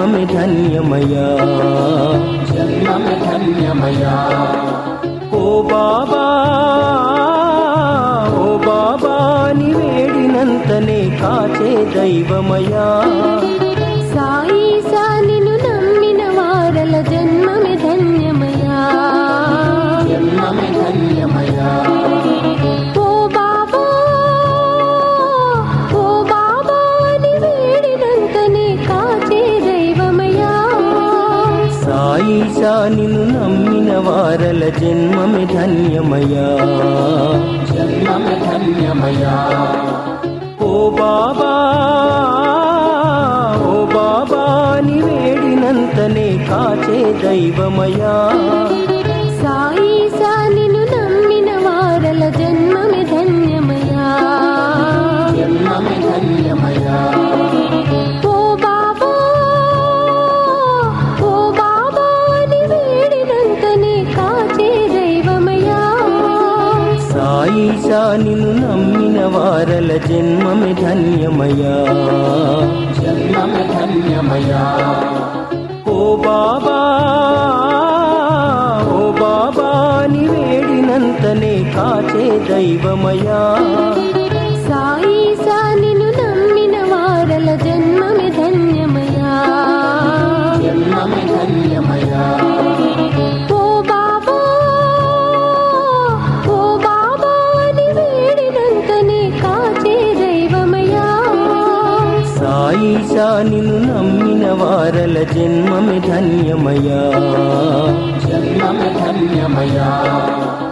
జన్మమే ధన్యమయా జన్మమే ధన్యమయా ఓ బాబా ఓ బాబా ని వేడినంతనే కాచే దైవమయా సాయి సా నిన్ను నమ్మిన వారల జన్మమే ధన్యమయా జన్మమే ధన్యమయా ఓ బాబా ఓ బాబా అని వేడినంతనే కాచే దైవమయా సాయిషా నిన్ను నమ్మిన వారల జన్మమే ధన్యమయా జన్మమే ధన్యమయా ఓ బాబా ఓ బాబా ని వేడినంతనే కాచే దైవమయా సాయి సా నిన్ను నమ్మిన వారల జన్మమే ధన్యమయా జన్మమే ధన్యమయా ఓ బాబా ఓ బాబా అని వేడినంతనే కాచే దైవమయా సాయిషా నిన్ను నమ్మిన వారల జన్మమే ధన్యమయా జన్మమే ధన్యమయా ఓ బాబా ఓ బాబా ని వేడినంతనే కాచే దైవమయా సాయి సా నిన్ను నమ్మిన వారల జన్మమే ధన్యమయా జన్మమే ధన్యమయా ఓ బాబా ఓ బాబా అని వేడినంతనే కాచే దైవమయా సాయిషా నిన్ను నమ్మిన వారల జన్మమే ధన్యమయా జన్మమే ధన్యమయా